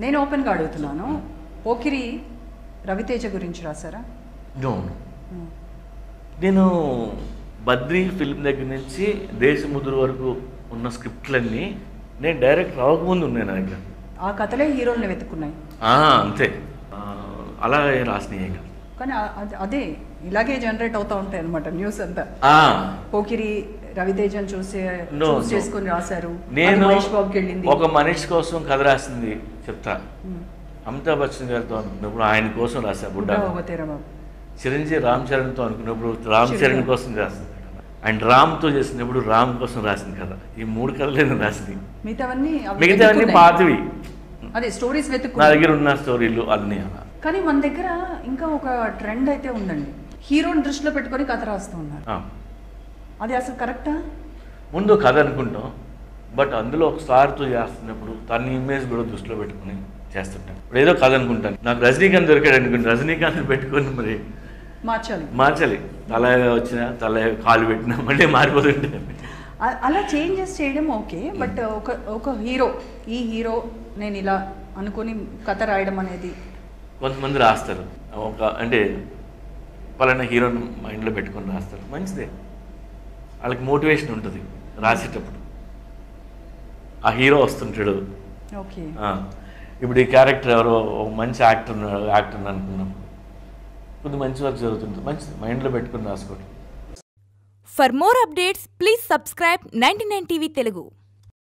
నేను ఓపెన్గా అడుగుతున్నాను పోకిరి రవితేజ గురించి రాశారా నో నేను బద్రీ ఫిల్మ్ దగ్గర నుంచి దేశముద్రు వరకు ఉన్న స్క్రిప్ట్లన్నీ నేను డైరెక్ట్ రావకముందు ఉన్నాయి నా దగ్గర ఆ కథలే హీరోల్ని వెతుక్కున్నాయి ఆ, అంతే ఆ, అలా రాసినాయి ఇంకా కానీ ఆ- అది- అదే ఇలాగే జనరేట్ అవుతూ ఉంటాయి అనమాట న్యూస్ అంతా ఆ, పోకిరి రవితేజన్ చూసి No, చూస్ no. చేసుకొని రాశారు అది నేను మహేష్ బాబుకి వెళ్ళింది ఒక మనిషి కోసం కథ రాసింది చెప్తా ఉమ్. అమితాబ్ బచ్చన్ గారితో అనుకున్నప్పుడు ఆయన కోసం రాశా బుడ్డ బుడ్డా భగవతేరా బాబు చిరంజీవి రామ్ చరణ్తో అనుకున్నప్పుడు రామ్ చిరంజీవి. చరణ్ కోసం రాసింది అండ్ రామ్తో చేసినప్పుడు రామ్ కోసం రాసింది కదా ఈ మూడు కథలు నేను రాసింది మిగతావన్నీ అవి మిగతావన్నీ వెతుక్కున్నాయి. పాతవి అదే స్టోరీస్ నా వెతుక్కున్నాయి దగ్గర ఉన్న స్టోరీలు అన్నీ అలా కానీ మన దగ్గర ఇంకా ఒక ట్రెండ్ అయితే ఉందండి హీరోని దృష్టిలో పెట్టుకొని కథ రాస్తూ ఉన్నారు ఆ. అది అసలు కరెక్టా ముందు కథ అనుకుంటాం బట్ అందులో ఒక స్టార్తో చేస్తున్నప్పుడు తన ఇమేజ్ కూడా దృష్టిలో పెట్టుకుని చేస్తుంటాం ఇప్పుడు ఏదో కథ అనుకుంటాను నాకు రజనీకాంత్ దొరికాడు అనుకుంటే రజనీకాంత్ పెట్టుకొని మరి మార్చాలి మార్చాలి తల వచ్చినా తల కాలు పెట్టినా మళ్ళీ మారిపోతుంటే అ- అలా చేంజెస్ చేయడం ఓకే బట్ ఒక ఒక హీరో ఈ హీరో నేను ఇలా అనుకుని కథ రాయడం అనేది కొంతమంది రాస్తారు ఒక అంటే పలానా హీరోని మైండ్లో పెట్టుకొని రాస్తారు మంచిదే వాళ్ళకి మోటివేషన్ ఉంటుంది రాసేటప్పుడు ఆ హీరో వస్తుంటాడు ఓకే ఆ, ఇప్పుడు ఈ క్యారెక్టర్ ఎవరో ఒక మంచి యాక్టర్ యాక్టర్ అనుకున్నాం కొద్ది మంచి వర్క్ జరుగుతుంది మంచిది మైండ్లో పెట్టుకొని రాసుకోవడం For more updates, please subscribe 99 TV Telugu.